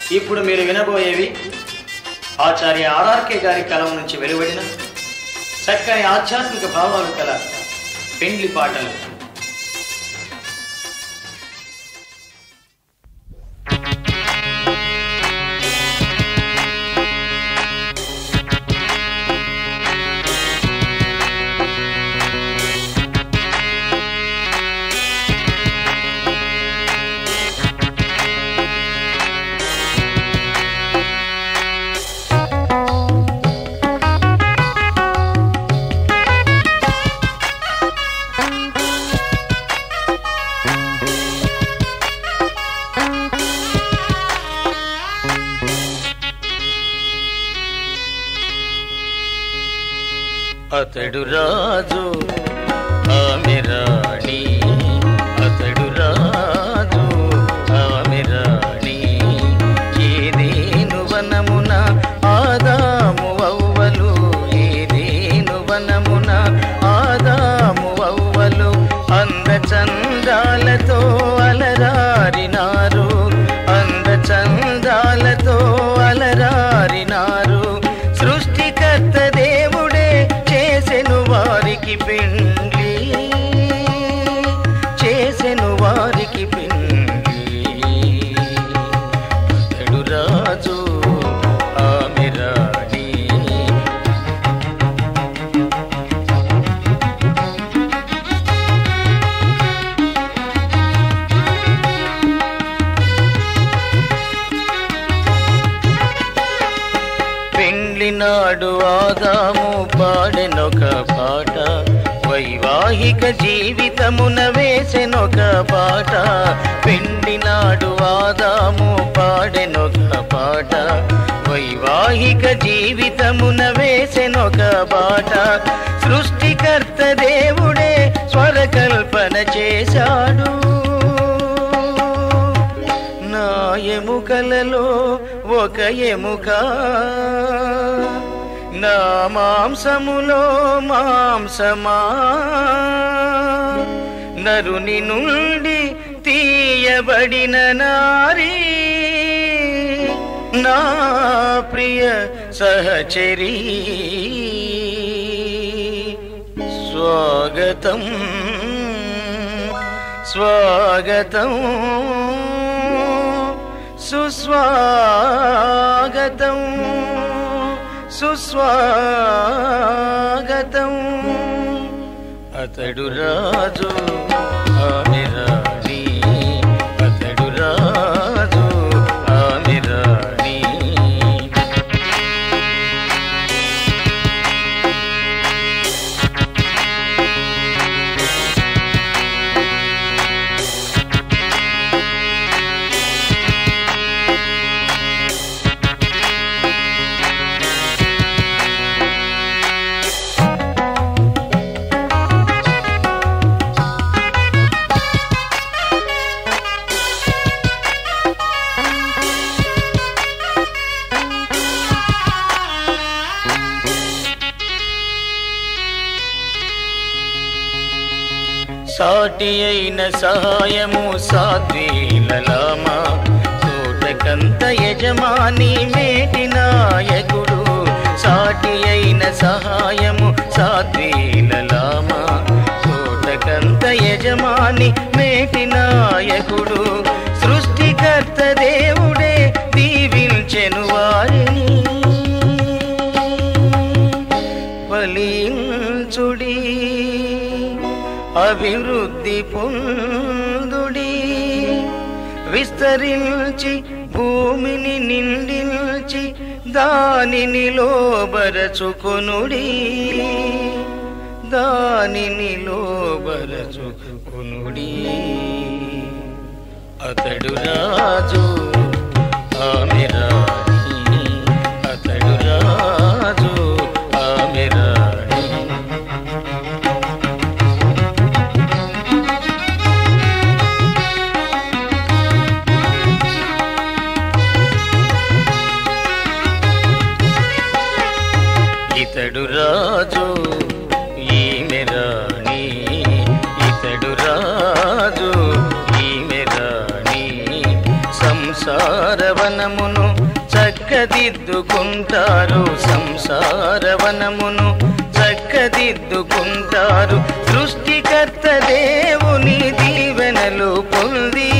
ఇప్పుడు మీరు వినబోయేవి ఆచార్య ఆర్ఆర్కే గారి కలం నుంచి వెలువడిన చక్కని ఆధ్యాత్మిక భావాలు కల పెండ్లి పాటలు అతడు రాజు ఆమె రాణి అతడు రాజు ఆమె రాణి ఏదేను వనమున ఆదాము అవ్వలు ఏదేను వనమున ఆదాము అవ్వలు అంద చందాలతో అలరారినారు అంద చందాలతో అలరారినారు సృష్టికర్త దేవుడే చేసెను వారికి పెండ్లి చేసెను వారికి పెండ్లి అతడు రాజు ఆమె రాణి పెండ్లి నాడు ఆదాము పాడెనొక పాట వైవాహిక జీవితమున వేసెనొక పాట పెండ్లి నాడు ఆదాము పాడెనొక పాట వైవాహిక జీవితమున వేసెనొక పాట సృష్టికర్త దేవుడే స్వరకల్పన చేశాడు నా ఎముకలలో ఒక ఎముక నా మాంసములో మాంసమా నరుని నుండి తీయబడిన నారీ నా ప్రియ సహచరీ స్వాగతం స్వాగతం సుస్వాగతం సుస్వాగతం అతడు రాజు ఆమె రాణి అతడు రాజు ఆమె రాణి సాటి అయిన సహాయము సాత్వీలలామా తోటకంత యజమాని మేటి నాయకుడు సాటి అయిన సహాయము సాత్వీలలామా తోటకంత యజమాని మేటి నాయకుడు సృష్టికర్త దేవుడే దీవించెను వారిని ఫలించుడి అభివృద్ధి పొందుడి విస్తరించి భూమిని నిండిల్చి దానిని లోబరచుకొనుడి దానిని లోబరచుకొనుడి అతడు రాజు ఆమె రాణి అతడు రాజు ఆమె రాణి ఇతడు రాజు ఈమె రాణి ఇతడు రాజు ఈమె రాణి సంస సంసారవనమును చక్కదిద్దుకుంటారు సంసారవనమును చక్కదిద్దుకుంటారు సృష్టికర్త దేవుని దీవెనలు పొంది